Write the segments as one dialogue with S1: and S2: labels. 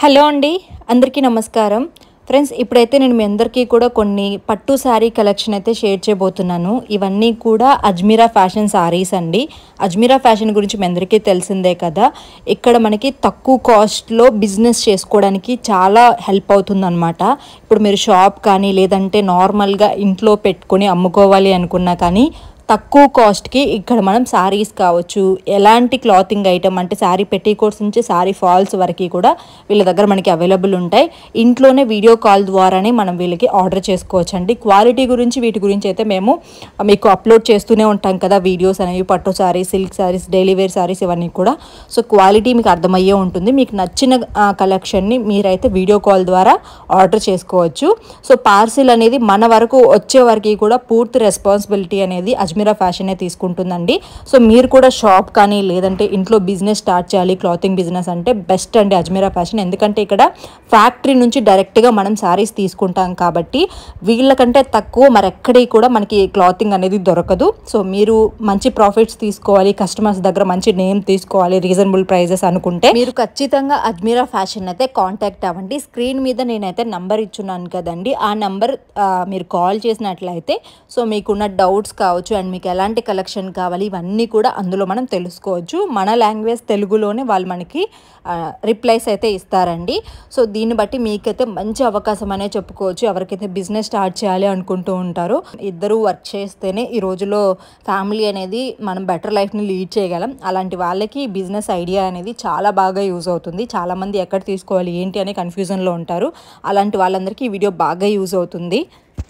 S1: hello అండి అందరికీ నమస్కారం ఫ్రెండ్స్ ఇప్పుడైతే నేను మీ అందరికీ కూడా కొన్ని పట్టు శారీ కలెక్షన్ అయితే షేర్ చేయబోతున్నాను ఇవన్నీ కూడా అజ్మీరా ఫ్యాషన్ శారీస్ అండి అజ్మీరా ఫ్యాషన్ గురించి మీ అందరికీ తెలిసిందే కదా ఇక్కడ మనకి తక్కువ కాస్ట్లో బిజినెస్ చేసుకోవడానికి చాలా హెల్ప్ అవుతుందన్నమాట ఇప్పుడు మీరు షాప్ కానీ లేదంటే నార్మల్గా ఇంట్లో పెట్టుకొని అమ్ముకోవాలి అనుకున్నా కానీ తక్కువ కాస్ట్కి ఇక్కడ మనం శారీస్ కావచ్చు ఎలాంటి క్లాతింగ్ ఐటమ్ అంటే శారీ పెట్టికోట్స్ నుంచి శారీ ఫాల్స్ వరకు కూడా వీళ్ళ దగ్గర మనకి అవైలబుల్ ఉంటాయి ఇంట్లోనే వీడియో కాల్ ద్వారానే మనం వీళ్ళకి ఆర్డర్ చేసుకోవచ్చు అండి క్వాలిటీ గురించి వీటి గురించి అయితే మేము మీకు అప్లోడ్ చేస్తూనే ఉంటాం కదా వీడియోస్ అనేవి పట్టు saris silk saris daily wear saris ఇవన్నీ కూడా సో క్వాలిటీ మీకు అర్థమయ్యే ఉంటుంది మీకు నచ్చిన కలెక్షన్ని మీరైతే వీడియో కాల్ ద్వారా ఆర్డర్ చేసుకోవచ్చు సో పార్సిల్ అనేది మన వరకు వచ్చే వరకు కూడా పూర్తి రెస్పాన్సిబిలిటీ అనేది అజ్మీరా ఫ్యాషనే తీసుకుంటుందండి సో మీరు కూడా షాప్ కానీ లేదంటే ఇంట్లో బిజినెస్ స్టార్ట్ చేయాలి క్లాతింగ్ బిజినెస్ అంటే బెస్ట్ అండి అజ్మీరా ఫ్యాషన్ ఎందుకంటే ఇక్కడ ఫ్యాక్టరీ నుంచి డైరెక్ట్గా మనం శారీస్ తీసుకుంటాం కాబట్టి వీళ్ళకంటే తక్కువ మరెక్కడి కూడా మనకి క్లాతింగ్ అనేది దొరకదు సో మీరు మంచి ప్రాఫిట్స్ తీసుకోవాలి కస్టమర్స్ దగ్గర మంచి నేమ్ తీసుకోవాలి రీజనబుల్ ప్రైజెస్ అనుకుంటే మీరు ఖచ్చితంగా అజ్మీరా ఫ్యాషన్ అయితే కాంటాక్ట్ అవ్వండి స్క్రీన్ మీద నేనైతే నంబర్ ఇచ్చున్నాను కదండి ఆ నంబర్ మీరు కాల్ చేసినట్లయితే సో మీకున్న డౌట్స్ కావచ్చు అండ్ మీకు ఎలాంటి కలెక్షన్ కావాలి ఇవన్నీ కూడా అందులో మనం తెలుసుకోవచ్చు మన లాంగ్వేజ్ తెలుగులోనే వాళ్ళు మనకి రిప్లైస్ అయితే ఇస్తారండి సో దీన్ని బట్టి మీకైతే మంచి అవకాశం అనే చెప్పుకోవచ్చు ఎవరికైతే బిజినెస్ స్టార్ట్ చేయాలి అనుకుంటూ ఉంటారో ఇద్దరు వర్క్ చేస్తేనే ఈ రోజులో ఫ్యామిలీ అనేది మనం బెటర్ లైఫ్ని లీడ్ చేయగలం అలాంటి వాళ్ళకి బిజినెస్ ఐడియా అనేది చాలా బాగా యూజ్ అవుతుంది చాలామంది ఎక్కడ తీసుకోవాలి ఏంటి అనే కన్ఫ్యూజన్లో ఉంటారు అలాంటి వాళ్ళందరికీ ఈ వీడియో బాగా యూజ్ అవుతుంది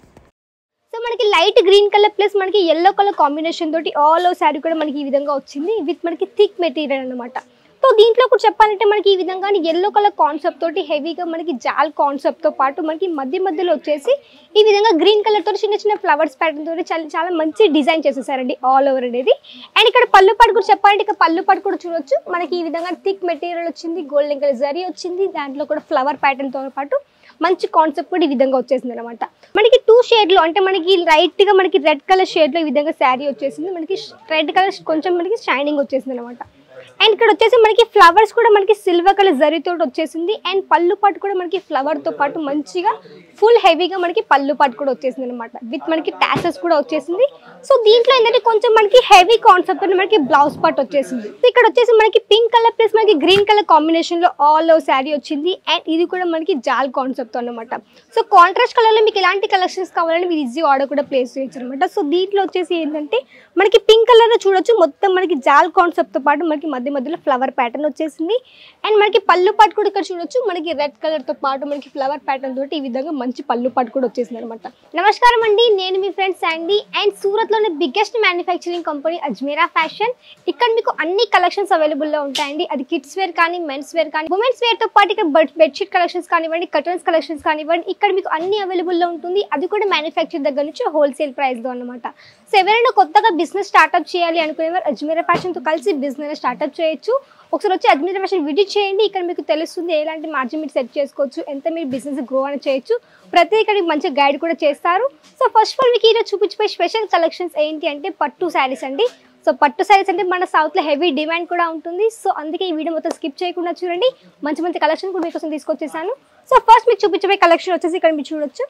S2: సో మనకి లైట్ గ్రీన్ కలర్ ప్లస్ మనకి ఎల్లో కలర్ కాంబినేషన్ తోటి ఆల్ ఓవర్ శారీ కూడా మనకి ఈ విధంగా వచ్చింది విత్ మనకి థిక్ మెటీరియల్ అనమాట సో దీంట్లో కూడా చెప్పాలంటే మనకి ఈ విధంగా ఎల్లో కలర్ కాన్సెప్ట్ తోటి హెవీగా మనకి జాల్ కాన్సెప్ట్ తో పాటు మనకి మధ్య మధ్యలో వచ్చేసి ఈ విధంగా గ్రీన్ కలర్ తోటి చిన్న చిన్న ఫ్లవర్స్ ప్యాటర్న్ తోటి చాలా చాలా మంచి డిజైన్ చేసేసారండి ఆల్ ఓవర్ అనేది అండ్ ఇక్కడ పళ్ళు పాటు కూడా చెప్పాలంటే ఇక్కడ పళ్ళు పాటు కూడా చూడొచ్చు మనకి ఈ విధంగా థిక్ మెటీరియల్ వచ్చింది గోల్డెన్ కలర్ జరీ వచ్చింది దాంట్లో కూడా ఫ్లవర్ ప్యాటర్న్ తో పాటు మంచి కాన్సెప్ట్ కూడా ఈ విధంగా వచ్చేసింది అనమాట మనకి టూ షేడ్ లో అంటే మనకి లైట్ గా మనకి రెడ్ కలర్ షేడ్ లో ఈ విధంగా శారీ వచ్చేసింది మనకి రెడ్ కలర్ కొంచెం మనకి షైనింగ్ వచ్చేసింది అనమాట అండ్ ఇక్కడ వచ్చేసి మనకి ఫ్లవర్స్ కూడా మనకి సిల్వర్ కలర్ జరీతో వచ్చేసింది అండ్ పళ్ళు పాటు కూడా మనకి ఫ్లవర్ తో పాటు మంచిగా ఫుల్ హెవీగా మనకి పళ్ళు పాటు కూడా వచ్చేసింది అనమాట విత్ మనకి టాసెస్ కూడా వచ్చేసింది సో దీంట్లో ఏంటంటే కొంచెం మనకి హెవీ కాన్సెప్ట్ మనకి బ్లౌజ్ పార్ట్ వచ్చేసింది సో ఇక్కడ వచ్చేసి మనకి పింక్ కలర్ ప్లస్ మనకి గ్రీన్ కలర్ కాంబినేషన్ లో ఆల్ ఓవర్ శారీ వచ్చింది అండ్ ఇది కూడా మనకి జాల్ కాన్సెప్ట్ అనమాట సో కాంట్రాస్ట్ కలర్ లో మీకు ఎలాంటి కలెక్షన్స్ కావాలని మీరు ఈజీ ఆర్డర్ కూడా ప్లేస్ చేయొచ్చు అనమాట సో దీంట్లో వచ్చేసి ఏంటంటే మనకి పింక్ కలర్ లో చూడొచ్చు మొత్తం మనకి జాల్ కాన్సెప్ట్ తో పాటు మనకి మధ్య మధ్యలో ఫ్లవర్ ప్యాటర్న్ వచ్చేసింది అండ్ మనకి పళ్ళు పాటు కూడా ఇక్కడ చూడొచ్చు మనకి రెడ్ కలర్ తో పాటు మనకి ఫ్లవర్ ప్యాటర్న్ తోటి ఈ విధంగా మంచి పళ్ళు పాటు కూడా వచ్చేసింది అనమాట నమస్కారం అండి నేను మీ ఫ్రెండ్ శాండీ అండ్ సూరత్ లోని biggest manufacturing company Ajmera fashion ఇక్కడ మీకు అన్ని కలెక్షన్స్ అవైలబుల్ లో ఉంటాయండి అది కిడ్స్ వేర్ కానీ మెన్స్ వేర్ కానీ ఉమెన్స్ వేర్ తో పాటు ఇక్కడ బెడ్షీట్ కలెక్షన్స్ కానివ్వండి కర్టన్స్ కలెక్షన్స్ కానివ్వండి ఇక్కడ మీకు అన్ని అవైలబుల్ లో ఉంటుంది అది కూడా మ్యానుఫ్యాక్చర్ దగ్గర నుంచి హోల్సేల్ ప్రైస్ లో అనమాట సో ఎవరైనా కొత్తగా బిజినెస్ స్టార్ట్అప్ చేయాలి అనుకునేవారు అజ్మీరా ఫ్యాషన్ తో కలిసి బిజినెస్ స్టార్ట్అప్ చేయొచ్చు ఒకసారి వచ్చి అజ్మీర్ ఫ్యాషన్ విజిట్ చేయండి ఇక్కడ మీకు తెలుస్తుంది ఎలాంటి మార్జిన్ మీరు సెట్ చేసుకోవచ్చు ఎంత మీరు బిజినెస్ గ్రో అని చేయొచ్చు ప్రతి ఇక్కడ మంచి గైడ్ కూడా చేస్తారు సో ఫస్ట్ ఆఫ్ ఆల్ మీకు ఈరోజు చూపించిపోయే స్పెషల్ కలెక్షన్స్ ఏంటి అంటే పట్టు శారీస్ అండి సో పట్టు శారీస్ అంటే మన సౌత్లో హెవీ డిమాండ్ కూడా ఉంటుంది సో అందుకే ఈ వీడియో మొత్తం స్కిప్ చేయకుండా చూడండి మంచి మంచి కలెక్షన్ కూడా మీకోసం తీసుకొచ్చేసాను సో ఫస్ట్ మీకు చూపించబోయే కలెక్షన్ వచ్చేసి ఇక్కడ మీరు చూడొచ్చు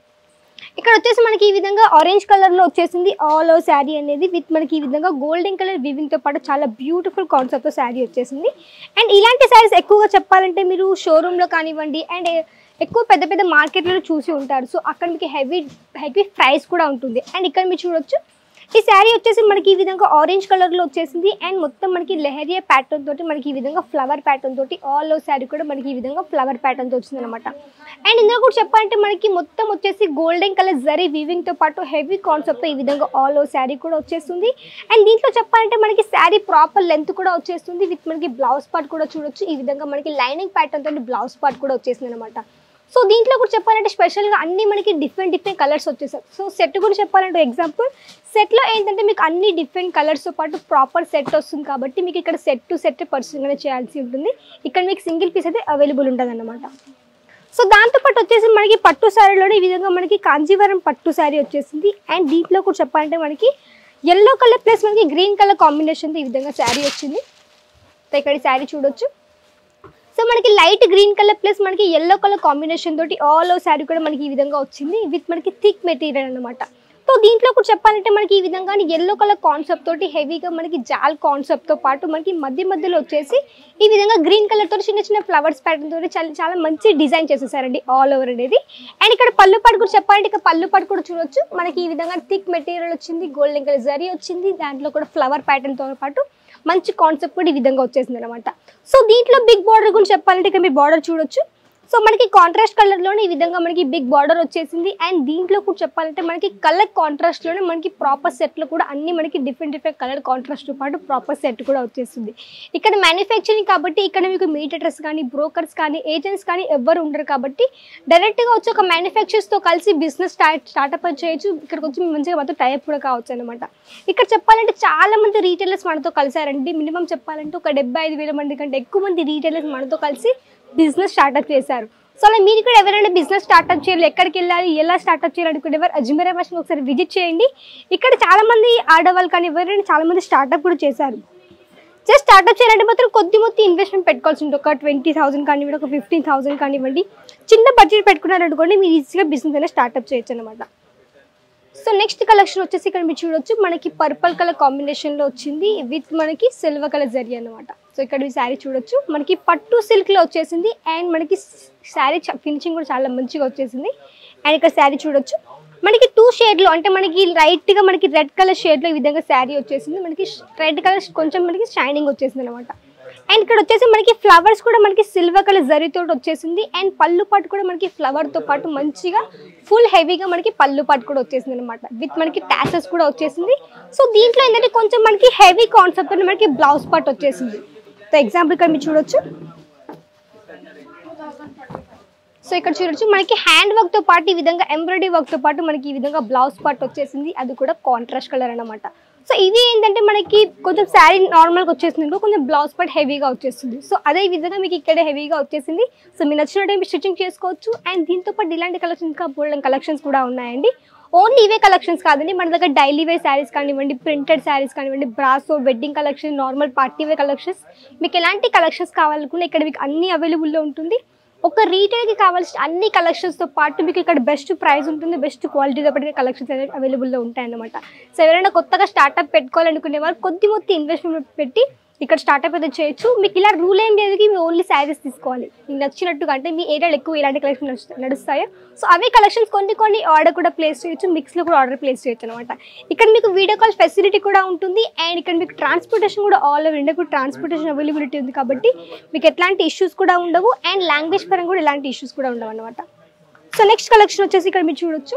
S2: ఇక్కడ వచ్చేసి మనకి ఈ విధంగా ఆరెంజ్ కలర్ లో వచ్చేసింది ఆల్ ఓవర్ శారీ అనేది విత్ మనకి ఈ విధంగా గోల్డెన్ కలర్ వివింగ్ తో పాటు చాలా బ్యూటిఫుల్ కాన్సెప్ట్ తో శారీ వచ్చేసింది అండ్ ఇలాంటి శారీస్ ఎక్కువగా చెప్పాలంటే మీరు షోరూమ్ లో కానివ్వండి అండ్ ఎక్కువ పెద్ద పెద్ద మార్కెట్లలో చూసి ఉంటారు సో అక్కడ మీకు హెవీ హెవీ ప్రైస్ కూడా ఉంటుంది అండ్ ఇక్కడ మీరు చూడొచ్చు ఈ శారీ వచ్చేసి మనకి ఈ విధంగా ఆరెంజ్ కలర్ లో వచ్చేసింది అండ్ మొత్తం మనకి లెహరియా ప్యాటర్న్ తోటి మనకి ఈ విధంగా ఫ్లవర్ ప్యాటర్న్ తోటి ఆల్ ఓవర్ శారీ కూడా మనకి ఈ విధంగా ఫ్లవర్ ప్యాటర్న్ తో వచ్చింది అనమాట అండ్ ఇందులో కూడా చెప్పాలంటే మనకి మొత్తం వచ్చేసి గోల్డెన్ కలర్ జరీ వీవింగ్ తో పాటు హెవీ కాన్సెప్ట్ ఈ విధంగా ఆల్ ఓవర్ శారీ కూడా వచ్చేస్తుంది అండ్ దీంట్లో చెప్పాలంటే మనకి శారీ ప్రాపర్ లెంత్ కూడా వచ్చేస్తుంది విత్ మనకి బ్లౌజ్ పార్ట్ కూడా చూడొచ్చు ఈ విధంగా మనకి లైనింగ్ ప్యాటర్న్ తోటి బ్లౌజ్ పార్ట్ కూడా వచ్చేసింది అనమాట సో దీంట్లో కూడా చెప్పాలంటే స్పెషల్గా అన్ని మనకి డిఫరెంట్ డిఫరెంట్ కలర్స్ వచ్చేసాయి సో సెట్ కూడా చెప్పాలంటే ఎగ్జాంపుల్ సెట్లో ఏంటంటే మీకు అన్ని డిఫరెంట్ కలర్స్తో పాటు ప్రాపర్ సెట్ వస్తుంది కాబట్టి మీకు ఇక్కడ సెట్ టు సెట్ పర్సన్గానే చేయాల్సి ఉంటుంది ఇక్కడ మీకు సింగిల్ పీస్ అయితే అవైలబుల్ ఉంటుంది అనమాట సో దాంతోపాటు వచ్చేసి మనకి పట్టు శారీలోనే ఈ విధంగా మనకి కాంజీవరం పట్టు శారీ వచ్చేసింది అండ్ దీంట్లో కూడా చెప్పాలంటే మనకి ఎల్లో కలర్ ప్లస్ మనకి గ్రీన్ కలర్ కాంబినేషన్తో ఈ విధంగా శారీ వచ్చింది సో ఇక్కడ ఈ శారీ చూడొచ్చు సో సో మనకి లైట్ గ్రీన్ కలర్ ప్లస్ మనకి ఎల్లో కలర్ కాంబినేషన్ తోటి ఆల్ ఓవర్ శారీ కూడా మనకి ఈ విధంగా వచ్చింది విత్ మనకి థిక్ మెటీరియల్ అన్నమాట సో దీంట్లో కూడా చెప్పాలంటే మనకి ఈ విధంగా ఎల్లో కలర్ కాన్సెప్ట్ తోటి హెవీగా మనకి జాల్ కాన్సెప్ట్ తో పాటు మనకి మధ్య మధ్యలో వచ్చేసి ఈ విధంగా గ్రీన్ కలర్ తోటి చిన్న చిన్న ఫ్లవర్స్ ప్యాటర్న్ తోటి చాలా చాలా మంచి డిజైన్ చేసేసారండి ఆల్ ఓవర్ అనేది అండ్ ఇక్కడ పళ్ళు పాటు కూడా చెప్పాలంటే ఇక్కడ పళ్ళు పాటు కూడా చూడొచ్చు మనకి ఈ విధంగా థిక్ మెటీరియల్ వచ్చింది గోల్డెన్ కలర్ జరీ వచ్చింది దాంట్లో కూడా ఫ్లవర్ ప్యాటర్న్ తో పాటు మంచి కాన్సెప్ట్ కూడా ఈ విధంగా వచ్చేసింది అనమాట సో దీంట్లో బిగ్ బార్డర్ గురించి చెప్పాలంటే ఇక్కడ మీ బార్డర్ చూడొచ్చు సో మనకి కాంట్రాస్ట్ కలర్లోనే ఈ విధంగా మనకి బిగ్ బార్డర్ వచ్చేసింది అండ్ దీంట్లో కూడా చెప్పాలంటే మనకి కలర్ కాంట్రాస్ట్లోనే మనకి ప్రాపర్ సెట్లో కూడా అన్ని మనకి డిఫరెంట్ డిఫరెంట్ కలర్ కాంట్రాస్ట్తో పాటు ప్రాపర్ సెట్ కూడా వచ్చేస్తుంది ఇక్కడ మ్యానుఫ్యాక్చరింగ్ కాబట్టి ఇక్కడ మీకు మీడియేటర్స్ కానీ బ్రోకర్స్ కానీ ఏజెంట్స్ కానీ ఎవ్వరు ఉండరు కాబట్టి డైరెక్ట్గా వచ్చి ఒక మ్యానుఫ్యాక్చర్స్తో కలిసి బిజినెస్ స్టార్ట్ స్టార్ట్అప్ చేయొచ్చు ఇక్కడికి వచ్చి మంచిగా మాతో టైప్ కూడా కావచ్చు అనమాట ఇక్కడ చెప్పాలంటే చాలా మంది రీటైలర్స్ మనతో కలిసారండి మినిమం చెప్పాలంటే ఒక డెబ్బై ఐదు వేల మంది కంటే ఎక్కువ మంది రీటైలర్స్ మనతో కలిసి బిజినెస్ స్టార్ట్అప్ చేశారు సో అలా మీరు కూడా ఎవరైనా బిజినెస్ స్టార్ట్అప్ చేయాలి ఎక్కడికి వెళ్ళాలి ఎలా స్టార్ట్అప్ చేయాలి అనుకుంటే ఎవరు అజ్మీరా ఫ్యాషన్ ఒకసారి విజిట్ చేయండి ఇక్కడ చాలా మంది ఆడవాళ్ళు కానీ ఎవరైనా చాలా మంది స్టార్ట్అప్ కూడా చేశారు జస్ట్ స్టార్ట్అప్ చేయాలంటే మాత్రం కొద్ది మొత్తం ఇన్వెస్ట్మెంట్ పెట్టుకోవాల్సి ఉంటుంది ఒక ట్వంటీ థౌసండ్ కానివ్వండి ఒక ఫిఫ్టీన్ థౌసండ్ కానివ్వండి చిన్న బడ్జెట్ పెట్టుకున్నారనుకోండి మీరు ఈజీగా బిజినెస్ అయినా స్టార్ట్అప్ చేయొచ్చు అనమాట సో నెక్స్ట్ కలెక్షన్ వచ్చేసి ఇక్కడ మీరు చూడొచ్చు మనకి పర్పుల్ కలర్ కాంబినేషన్ లో వచ్చింది విత్ మనకి సిల్వర్ కలర్ జరీ అనమాట సో ఇక్కడ ఈ శారీ చూడొచ్చు మనకి పట్టు సిల్క్ లో వచ్చేసింది అండ్ మనకి శారీ ఫినిషింగ్ కూడా చాలా మంచిగా వచ్చేసింది అండ్ ఇక్కడ శారీ చూడొచ్చు మనకి టూ షేడ్లో అంటే మనకి లైట్ గా మనకి రెడ్ కలర్ షేడ్లో ఈ విధంగా శారీ వచ్చేసింది మనకి రెడ్ కలర్ కొంచెం మనకి షైనింగ్ వచ్చేసింది అనమాట అండ్ ఇక్కడ వచ్చేసి మనకి ఫ్లవర్స్ కూడా మనకి సిల్వర్ కలర్ జరీతో వచ్చేసింది అండ్ పళ్ళు పాటు కూడా మనకి ఫ్లవర్ తో పాటు మంచిగా ఫుల్ హెవీగా మనకి పళ్ళు పాటు కూడా వచ్చేసింది అనమాట విత్ మనకి టాసెస్ కూడా వచ్చేసింది సో దీంట్లో ఏంటంటే కొంచెం మనకి హెవీ కాన్సెప్ట్ మనకి బ్లౌజ్ పార్ట్ వచ్చేసింది సో ఎగ్జాంపుల్ ఇక్కడ మీరు చూడొచ్చు సో ఇక్కడ చూడొచ్చు మనకి హ్యాండ్ వర్క్ తో పాటు ఈ విధంగా ఎంబ్రాయిడరీ వర్క్ తో పాటు మనకి ఈ విధంగా బ్లౌజ్ పార్ట్ వచ్చేసింది అది కూడా కాంట్రాస్ట్ కలర్ అన్నమాట సో ఇవి ఏంటంటే మనకి కొంచెం శారీ నార్మల్గా వచ్చేసింది అనుకో, కొంచెం బ్లౌజ్ పార్ట్ హెవీగా వచ్చేస్తుంది సో అదే విధంగా మీకు ఇక్కడే హెవీగా వచ్చేసింది సో మీరు నచ్చినట్టు మీరు స్టిచ్చింగ్ చేసుకోవచ్చు అండ్ దీంతో పాటు ఇలాంటి కలెక్షన్స్ ఇంకా బోల్డెన్ కలెక్షన్స్ కూడా ఉన్నాయండి ఓన్లీ ఇవే కలెక్షన్స్ కాదండి మన దగ్గర డైలీ వేర్ శారీస్ కానివ్వండి ప్రింటెడ్ శారీస్ కానివ్వండి బ్రాసో wedding collection normal party wear collections మీకు ఎలాంటి కలెక్షన్స్ కావాలనుకున్నా ఇక్కడ మీకు అన్ని అవైలబుల్లో ఉంటుంది ఒక రీటైల్కి కావాల్సిన అన్ని కలెక్షన్స్తో పాటు మీకు ఇక్కడ బెస్ట్ ప్రైస్ ఉంటుంది బెస్ట్ క్వాలిటీతో పాటు కలెక్షన్స్ అనేవి అవైలబుల్లో ఉంటాయన్నమాట సో ఎవరైనా కొత్తగా స్టార్ట్అప్ పెట్టుకోవాలనుకునే వారు కొద్ది మొత్తం ఇన్వెస్ట్మెంట్ పెట్టి ఇక్కడ స్టార్ట్అప్ అయితే చేయొచ్చు మీకు ఇలా రూల్ ఏం లేదు మీ ఓన్లీ శారీస్ తీసుకోవాలి మీకు నచ్చినట్టుగా అంటే మీ ఏరియాలో ఎక్కువ ఇలాంటి కలెక్షన్ నడుస్తాయో సో అవే కలెక్షన్స్ కొన్ని కొన్ని ఆర్డర్ కూడా ప్లేస్ చేయొచ్చు మిక్స్లో కూడా ఆర్డర్ ప్లేస్ చేయొచ్చు అనమాట ఇక్కడ మీకు వీడియో కాల్ ఫెసిలిటీ కూడా ఉంటుంది అండ్ ఇక్కడ మీకు ట్రాన్స్పోర్టేషన్ కూడా ఆల్ ఓవర్ ఇండియా కూడా ట్రాన్స్పోర్టేషన్ అవైలబిలిటీ ఉంది కాబట్టి మీకు ఎట్లాంటి ఇష్యూస్ కూడా ఉండవు అండ్ లాంగ్వేజ్ పరంగా కూడా ఎలాంటి ఇష్యూస్ కూడా ఉండవు అనమాట సో నెక్స్ట్ కలెక్షన్ వచ్చేసి ఇక్కడ మీరు చూడొచ్చు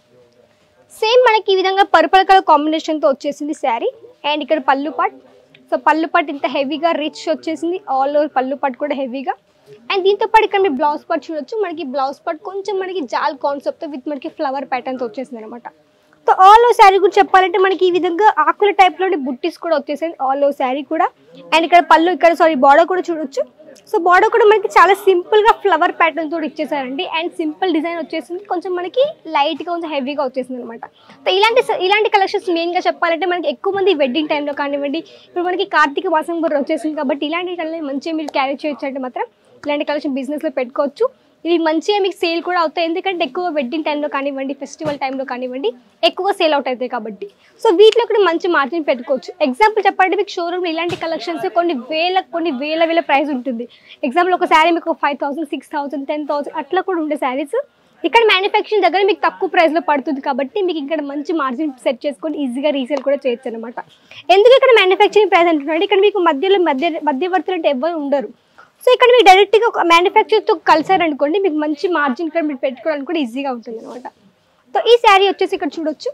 S2: సేమ్ మనకి ఈ విధంగా పర్పుల్ కలర్ కాంబినేషన్తో వచ్చేసింది శారీ అండ్ ఇక్కడ పళ్ళు పాట్ సో పళ్ళు పాట్ ఇంత హెవీగా రిచ్ వచ్చేసింది ఆల్ ఓవర్ పళ్ళు పాట్ కూడా హెవీగా అండ్ దీంతో పాటు ఇక్కడ మీరు బ్లౌజ్ పాట్ చూడొచ్చు మనకి బ్లౌజ్ పాట్ కొంచెం మనకి జాల్ కాన్సెప్ట్ విత్ మనకి ఫ్లవర్ ప్యాటర్న్తో వచ్చేసింది అనమాట సో ఆల్ ఓవర్ శారీ కూడా చెప్పాలంటే మనకి ఈ విధంగా ఆకుల టైప్లోని బుట్టీస్ కూడా వచ్చేసింది ఆల్ ఓవర్ శారీ కూడా అండ్ ఇక్కడ పళ్ళు ఇక్కడ సారీ బార్డర్ కూడా చూడొచ్చు సో బార్డర్ కూడా మనకి చాలా సింపుల్ గా ఫ్లవర్ ప్యాటర్న్ తోటి ఇచ్చేసారండి అండ్ సింపుల్ డిజైన్ వచ్చేసింది కొంచెం మనకి లైట్ గా కొంచెం హెవీగా వచ్చేసింది అనమాట సో ఇలాంటి ఇలాంటి కలెక్షన్స్ మెయిన్ గా చెప్పాలంటే మనకి ఎక్కువ మంది వెడ్డింగ్ టైంలో కానివ్వండి ఇప్పుడు మనకి కార్తీక మాసం కూడా వచ్చేసింది కాబట్టి ఇలాంటి కలర్ మంచిగా మీరు క్యారీ చేయొచ్చు అంటే మాత్రం ఇలాంటి కలెక్షన్ బిజినెస్ లో పెట్టుకోవచ్చు ఇవి మంచిగా మీకు సేల్ కూడా అవుతాయి ఎందుకంటే ఎక్కువ వెడ్డింగ్ టైంలో కానివ్వండి ఫెస్టివల్ టైంలో కానివ్వండి ఎక్కువ సేల్ అవుట్ అవుతాయి కాబట్టి సో వీటిలో కూడా మంచి మార్జిన్ పెట్టుకోవచ్చు ఎగ్జాంపుల్ చెప్పాలంటే మీకు షోరూమ్ ఇలాంటి కలెక్షన్స్ కొన్ని వేల కొన్ని వేల వేల ప్రైస్ ఉంటుంది ఎగ్జాంపుల్ ఒక శారీ మీకు five thousand six thousand ten thousand అట్లా కూడా ఉండే శారీస్ ఇక్కడ మ్యానుఫ్యాక్చరింగ్ దగ్గర మీకు తక్కువ ప్రైస్లో పడుతుంది కాబట్టి మీకు ఇక్కడ మంచి మార్జిన్ సెట్ చేసుకొని ఈజీగా రీసేల్ కూడా చేయొచ్చు అనమాట ఎందుకు ఇక్కడ మ్యానుఫ్యాక్చరింగ్ ప్రైస్ అంటున్నాడు ఇక్కడ మీకు మధ్యలో మధ్య మధ్యవర్తులు అంటే ఎవరు ఉండరు సో ఇక్కడ మీకు డైరెక్ట్గా ఒక మ్యానుఫ్యాక్చర్తో కలిసారనుకోండి మీకు మంచి మార్జిన్ ఇక్కడ మీరు పెట్టుకోవడానికి కూడా ఈజీగా ఉంటుంది అనమాట సో ఈ శారీ వచ్చేసి ఇక్కడ చూడొచ్చు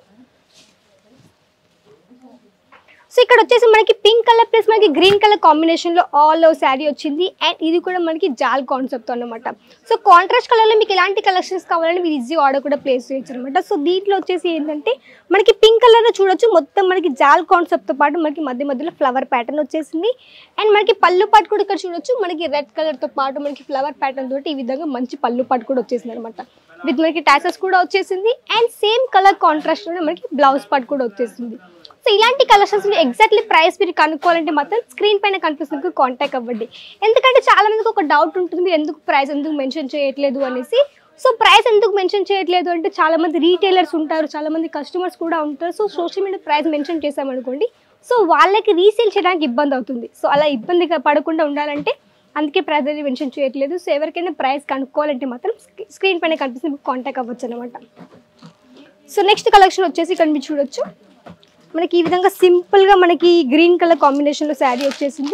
S2: సో ఇక్కడ వచ్చేసి మనకి పింక్ కలర్ ప్లస్ మనకి గ్రీన్ కలర్ కాంబినేషన్ లో ఆల్ ఓవర్ శారీ వచ్చింది అండ్ ఇది కూడా మనకి జాల్ కాన్సెప్ట్ అన్నమాట సో కాంట్రాస్ట్ కలర్ లో మీకు ఎలాంటి కలెక్షన్స్ కావాలని మీరు ఈజీ ఆర్డర్ కూడా ప్లేస్ చేయొచ్చు అనమాట సో దీంట్లో వచ్చేసి ఏంటంటే మనకి పింక్ కలర్ లో చూడొచ్చు మొత్తం మనకి జాల్ కాన్సెప్ట్ తో పాటు మనకి మధ్య మధ్యలో ఫ్లవర్ ప్యాటర్న్ వచ్చేసింది అండ్ మనకి పళ్ళు పాటు కూడా ఇక్కడ చూడొచ్చు మనకి రెడ్ కలర్ తో పాటు మనకి ఫ్లవర్ ప్యాటర్న్ తోటి ఈ విధంగా మంచి పళ్ళు పాటు కూడా వచ్చేసింది అనమాట విత్ మనకి టాసెస్ కూడా వచ్చేసింది అండ్ సేమ్ కలర్ కాంట్రాస్ట్ మనకి బ్లౌజ్ పార్ట్ కూడా వచ్చేసింది సో ఇలాంటి కలెక్షన్స్ ఎగ్జాక్ట్లీ ప్రైస్ మీరు కనుక్కోవాలంటే మాత్రం స్క్రీన్ పైన కనిపిస్తుంది కాంటాక్ట్ అవ్వండి ఎందుకంటే చాలా మందికి ఒక డౌట్ ఉంటుంది మీరు ఎందుకు ప్రైస్ ఎందుకు మెన్షన్ చేయట్లేదు అనేసి సో ప్రైస్ ఎందుకు మెన్షన్ చేయట్లేదు అంటే చాలా మంది రీటైలర్స్ ఉంటారు చాలా మంది కస్టమర్స్ కూడా ఉంటారు so social media price mention చేసామనుకోండి సో వాళ్ళకి రీసేల్ చేయడానికి ఇబ్బంది అవుతుంది సో అలా ఇబ్బందిగా పడకుండా ఉండాలంటే అందుకే ప్రైస్ అనేది మెన్షన్ చేయట్లేదు సో ఎవరికైనా ప్రైస్ కనుక్కోవాలంటే మాత్రం స్క్రీన్ పైన కనిపిస్తుంది కాంటాక్ట్ అవ్వచ్చు అనమాట సో నెక్స్ట్ కలెక్షన్ వచ్చేసి ఇక్కడ మీరు చూడొచ్చు మనకి ఈ విధంగా సింపుల్గా మనకి గ్రీన్ కలర్ కాంబినేషన్లో శారీ వచ్చేసింది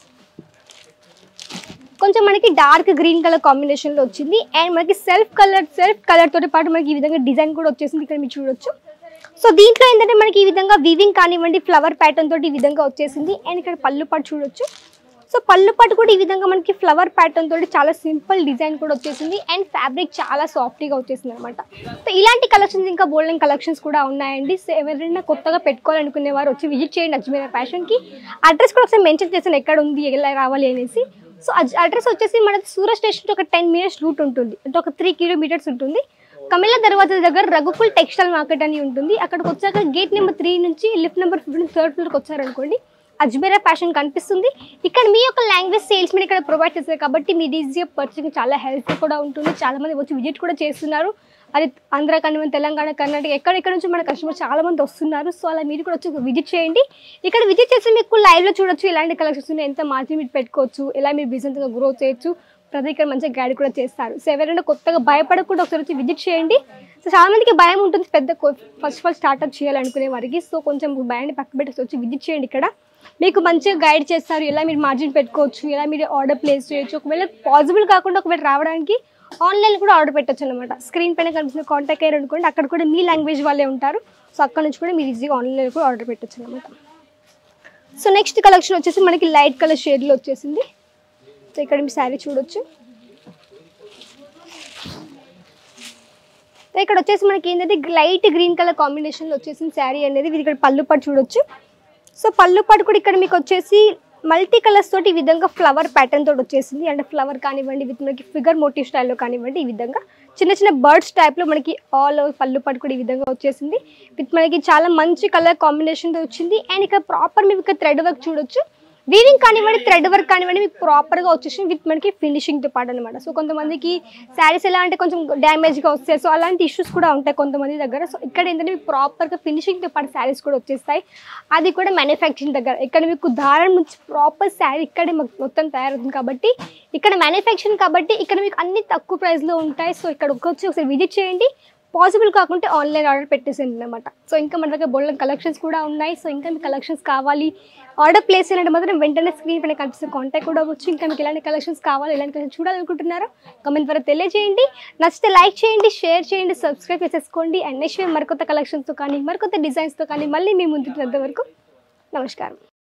S2: కొంచెం మనకి డార్క్ గ్రీన్ కలర్ కాంబినేషన్లో వచ్చింది అండ్ మనకి సెల్ఫ్ కలర్ సెల్ఫ్ కలర్ తోటి పాటు మనకి ఈ విధంగా డిజైన్ కూడా వచ్చేసింది ఇక్కడ మీరు చూడొచ్చు సో దీంట్లో ఏంటంటే మనకి ఈ విధంగా వివింగ్ కానివ్వండి ఫ్లవర్ ప్యాటర్న్ తోటి ఈ విధంగా వచ్చేసింది అండ్ ఇక్కడ పళ్ళు పాటు చూడొచ్చు సో పళ్ళు పాటు కూడా ఈ విధంగా మనకి ఫ్లవర్ ప్యాటర్న్ తోటి చాలా సింపుల్ డిజైన్ కూడా వచ్చేసింది అండ్ ఫ్యాబ్రిక్ చాలా సాఫ్ట్గా వచ్చేసింది అనమాట సో ఇలాంటి కలెక్షన్స్ ఇంకా బోల్డెన్ కలెక్షన్స్ కూడా ఉన్నాయండి సో ఎవరైనా కొత్తగా పెట్టుకోవాలనుకునే వారు వచ్చి విజిట్ చేయండి అజ్మీరా ఫ్యాషన్కి అడ్రస్ కూడా ఒకసారి మెన్షన్ చేశాను ఎక్కడ ఉంది ఎలా రావాలి అనేసి సో అడ్రస్ వచ్చేసి మనకి సూరత్ స్టేషన్ ఒక టెన్ మినిట్స్ రూట్ ఉంటుంది అంటే ఒక త్రీ కిలోమీటర్స్ ఉంటుంది కమిలా దర్వాజా దగ్గర రఘుకుల్ టెక్స్టైల్ మార్కెట్ అని ఉంటుంది అక్కడికి వచ్చాక గేట్ నెంబర్ త్రీ నుంచి లిఫ్ట్ నెంబర్ ఫిఫ్టీన్ థర్డ్ ఫ్లోర్కి వచ్చారనుకోండి అజ్మీరా ఫ్యాషన్ కనిపిస్తుంది ఇక్కడ మీ యొక్క లాంగ్వేజ్ సేల్స్ మీద ఇక్కడ ప్రొవైడ్ చేస్తారు కాబట్టి మీ ఈజీగా పర్చేసింగ్ చాలా హెల్ప్ కూడా ఉంటుంది చాలా మంది వచ్చి విజిట్ కూడా చేస్తున్నారు అది ఆంధ్ర కానివ్వండి తెలంగాణ కర్ణాటక ఎక్కడెక్కడ నుంచి మన కస్టమర్ చాలా మంది వస్తున్నారు సో అలా మీరు కూడా వచ్చి విజిట్ చేయండి ఇక్కడ విజిట్ చేసి మీకు లైవ్లో చూడొచ్చు ఇలాంటి కలెక్షన్స్ ఉన్నాయి ఎంత మార్జిన్ మీరు పెట్టుకోవచ్చు ఎలా మీరు బిజినెస్గా గ్రో చేయొచ్చు ప్రతి ఇక్కడ మంచిగా గైడ్ కూడా చేస్తారు సో ఎవరైనా కొత్తగా భయపడకుండా ఒకసారి వచ్చి విజిట్ చేయండి సో చాలా మందికి భయం ఉంటుంది పెద్ద ఫస్ట్ ఆఫ్ ఆల్ స్టార్ట్అప్ చేయాలనుకునే వారికి సో కొంచెం భయాన్ని పక్క పెట్టేసి వచ్చి విజిట్ చేయండి ఇక్కడ మీకు మంచిగా గైడ్ చేస్తారు ఎలా మీరు మార్జిన్ పెట్టుకోవచ్చు ఎలా మీరు ఆర్డర్ ప్లేస్ చేయొచ్చు ఒకవేళ పాసిబుల్ కాకుండా ఒకవేళ రావడానికి ఆన్లైన్ కూడా ఆర్డర్ పెట్టొచ్చు అనమాట స్క్రీన్ పైన కనిపిస్తున్న కాంటాక్ట్ అయ్యారు అనుకోండి అక్కడ కూడా మీ లాంగ్వేజ్ వాళ్ళే ఉంటారు సో అక్కడ నుంచి కూడా మీరు ఈజీగా ఆన్లైన్ కూడా ఆర్డర్ పెట్టొచ్చు అనమాట సో నెక్స్ట్ కలెక్షన్ వచ్చేసి మనకి లైట్ కలర్ షేడ్లో వచ్చేసింది సో ఇక్కడ మీ శారీ చూడొచ్చు సో ఇక్కడ వచ్చేసి మనకి ఏంటంటే లైట్ గ్రీన్ కలర్ కాంబినేషన్లో వచ్చేసిన శారీ అనేది ఇది ఇక్కడ పళ్ళు పాటు చూడొచ్చు సో పళ్ళు పాటు కూడా ఇక్కడ మీకు వచ్చేసి మల్టీ కలర్స్ తోటి ఈ విధంగా ఫ్లవర్ ప్యాటర్న్ తోటి వచ్చేసింది అంటే ఫ్లవర్ కానివ్వండి విత్ మనకి ఫిగర్ మోటివ్ స్టైల్లో కానివ్వండి ఈ విధంగా చిన్న చిన్న బర్డ్స్ టైప్లో మనకి ఆల్ ఓవర్ పళ్ళు పాటు కూడా ఈ విధంగా వచ్చేసింది విత్ మనకి చాలా మంచి కలర్ కాంబినేషన్తో వచ్చింది అండ్ ఇక్కడ ప్రాపర్ మీకు ఇక్కడ థ్రెడ్ వర్క్ చూడొచ్చు వీవింగ్ కానివ్వండి థ్రెడ్ వర్క్ కానివ్వండి మీకు ప్రాపర్గా వచ్చేసి విత్ మనకి ఫినిషింగ్తో పాటు అనమాట సో కొంతమందికి శారీస్ ఎలా అంటే కొంచెం డ్యామేజ్గా వస్తాయి సో అలాంటి ఇష్యూస్ కూడా ఉంటాయి కొంతమంది దగ్గర సో ఇక్కడ ఏంటంటే మీకు ప్రాపర్గా ఫినిషింగ్తో పాటు శారీస్ కూడా వచ్చేస్తాయి అది కూడా మ్యానుఫ్యాక్చరింగ్ దగ్గర ఇక్కడ మీకు దారం నుంచి ప్రాపర్ శారీ ఇక్కడే మొ- మొత్తం తయారవుతుంది కాబట్టి ఇక్కడ మ్యానుఫ్యాక్చరింగ్ కాబట్టి ఇక్కడ మీకు అన్ని తక్కువ ప్రైస్లో ఉంటాయి సో ఇక్కడ వచ్చి ఒకసారి విజిట్ చేయండి పాసిబుల్ కాకుంటే ఆన్లైన్ ఆర్డర్ పెట్టేసింది అనమాట సో ఇంకా మన దగ్గర బోల్డెన్ కలెక్షన్స్ కూడా ఉన్నాయి సో ఇంకా మీకు కలెక్షన్స్ కావాలి ఆర్డర్ ప్లేస్ చేయాలంటే మాత్రం వెంటనే స్క్రీన్ పైన కనిపిస్తే కాంటాక్ట్ కూడా అవ్వచ్చు ఇంకా మీకు ఎలాంటి కలెక్షన్స్ కావాలి ఎలాంటి కలెక్షన్ చూడాలనుకుంటున్నారో కమెంట్ ద్వారా తెలియజేయండి నచ్చితే లైక్ చేయండి షేర్ చేయండి సబ్స్క్రైబ్ చేసేసుకోండి అండ్ నెక్స్ట్ మరికొత్త కలెక్షన్స్తో కానీ మరికొత్త డిజైన్స్తో కానీ మళ్ళీ మీ ముందుకు వరకు నమస్కారం